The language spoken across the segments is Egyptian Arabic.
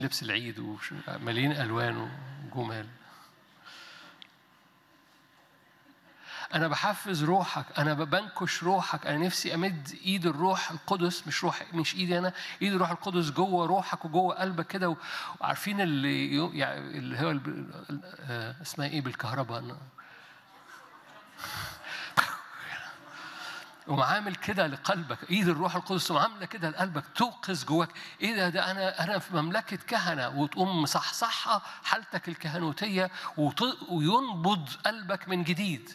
لبس العيد ومليين الوان وجمال انا بحفز روحك انا بنكش روحك انا نفسي امد ايد الروح القدس مش روح مش ايدي انا ايد الروح القدس جوه روحك وجوه قلبك كده وعارفين اللي يو- يعني اللي هو الب- آه، اسمها ايه بالكهرباء ومعامل كده لقلبك ايد الروح القدس وعامله كده لقلبك توقظ جواك ايه ده ده انا انا في مملكه كهنه وتقوم مصحصحها حالتك الكهنوتيه وت- وينبض قلبك من جديد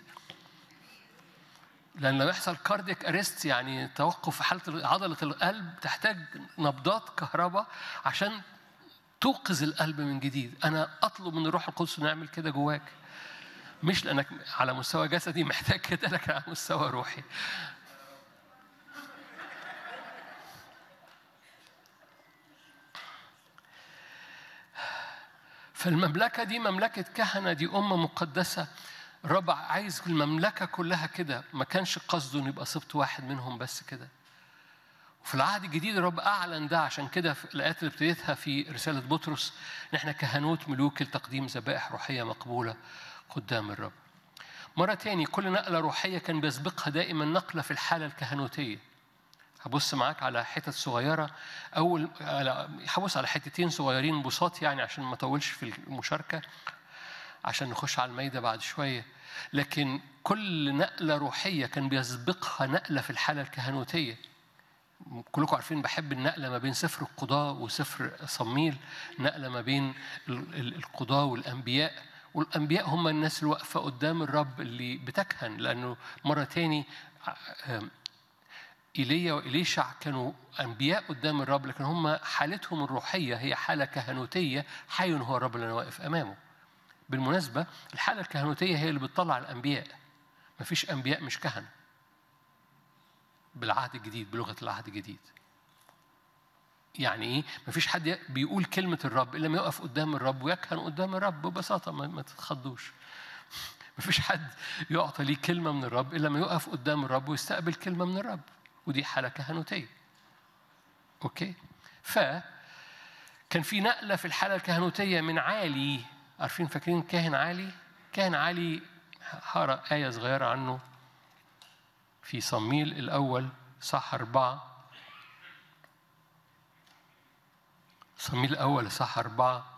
لان لما يحصل كارديك اريست يعني توقف في حاله عضله القلب تحتاج نبضات كهرباء عشان توقظ القلب من جديد انا اطلب من الروح القدس انه يعمل كده جواك مش لانك على مستوى جسدي محتاج كده لكن على مستوى روحي فالمملكة دي مملكة كهنة دي أمة مقدسة الرب عايز المملكة كلها كده ما كانش قصده إنه يبقى سبط واحد منهم بس كده وفي العهد الجديد الرب أعلن ده عشان كده في الآيات اللي ابتديتها في رسالة بطرس إن إحنا كهنوت ملوك لتقديم ذبائح روحية مقبولة قدام الرب مرة تاني كل نقلة روحية كان بيسبقها دائما نقلة في الحالة الكهنوتية هبص معاك على حتت صغيرة أول على- هبص على حتتين صغيرين بساط يعني عشان ما أطولش في المشاركة عشان نخش على الميدة بعد شوية لكن كل نقلة روحية كان بيسبقها نقلة في الحالة الكهنوتية كلكم عارفين بحب النقلة ما بين سفر القضاء وسفر صميل نقلة ما بين ال- ال- القضاء والأنبياء والأنبياء هم الناس اللي واقفة قدام الرب اللي بتكهن لأنه مرة تاني آم، ايليا وإليشع كانوا أنبياء قدام الرب لكن هم حالتهم الروحية هي حالة كهنوتية حي هو الرب اللي أنا واقف أمامه بالمناسبة الحالة الكهنوتية هي اللي بتطلع الأنبياء مفيش أنبياء مش كهنة بالعهد الجديد بلغة العهد الجديد يعني ايه؟ مفيش حد بيقول كلمة الرب إلا ما يقف قدام الرب ويكهن قدام الرب ببساطة ما, ما تتخضوش مفيش حد يعطى ليه كلمة من الرب إلا ما يقف قدام الرب ويستقبل كلمة من الرب ودي حالة كهنوتية أوكي ف كان في نقلة في الحالة الكهنوتية من عالي عارفين فاكرين كاهن عالي كاهن عالي هقرا آية صغيرة عنه في صميل الأول صح أربعة صميل الأول صح أربعة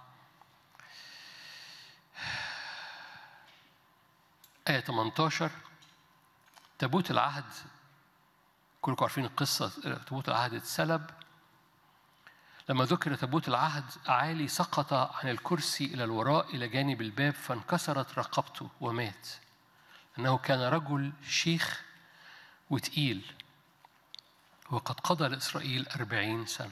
آية 18 تابوت العهد كلكم عارفين القصة تابوت العهد اتسلب لما ذكر تابوت العهد عالي سقط عن الكرسي إلى الوراء إلى جانب الباب فانكسرت رقبته ومات أنه كان رجل شيخ وتقيل وقد قضى لإسرائيل أربعين سنة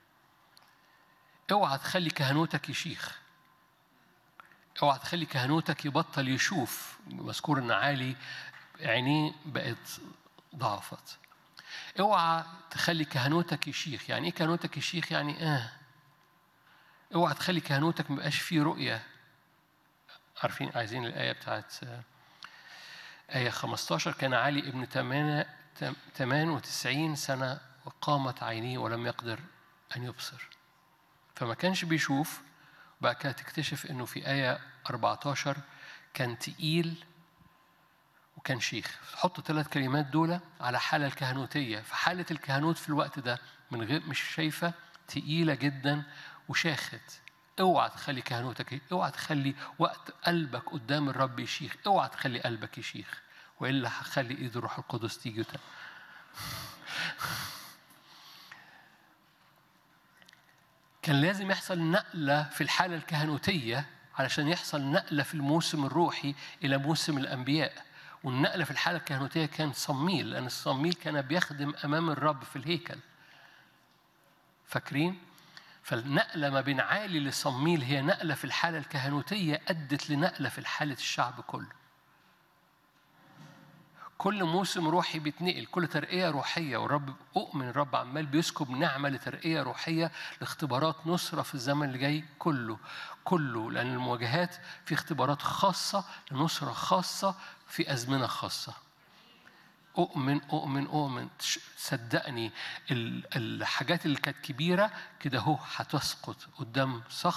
اوعى تخلي كهنوتك يشيخ اوعى تخلي كهنوتك يبطل يشوف مذكور ان عالي عينيه بقت ضعفت اوعى تخلي كهنوتك يشيخ يعني ايه كهنوتك يشيخ يعني اه اوعى تخلي كهنوتك ما يبقاش فيه رؤيه عارفين عايزين الايه بتاعت آه، آية 15 كان علي ابن 98 سنة وقامت عينيه ولم يقدر أن يبصر فما كانش بيشوف بقى كده تكتشف انه في آية 14 كان تقيل وكان شيخ حط ثلاث كلمات دول على حالة الكهنوتية فحالة الكهنوت في الوقت ده من غير مش شايفة تقيلة جدا وشاخت اوعى تخلي كهنوتك اوعى تخلي وقت قلبك قدام الرب يشيخ اوعى تخلي قلبك يشيخ والا هخلي ايد الروح القدس تيجي وت- كان لازم يحصل نقلة في الحالة الكهنوتية علشان يحصل نقلة في الموسم الروحي إلى موسم الأنبياء والنقلة في الحالة الكهنوتية كان صميل لأن الصميل كان بيخدم أمام الرب في الهيكل فاكرين؟ فالنقلة ما بين عالي لصميل هي نقلة في الحالة الكهنوتية أدت لنقلة في حالة الشعب كله كل موسم روحي بيتنقل كل ترقية روحية والرب أؤمن الرب عمال بيسكب نعمة لترقية روحية لاختبارات نصرة في الزمن اللي جاي كله كله لأن المواجهات في اختبارات خاصة لنصرة خاصة في أزمنة خاصة أؤمن أؤمن أؤمن تش- صدقني ال- الحاجات اللي كانت كبيرة كده هو هتسقط قدام صخر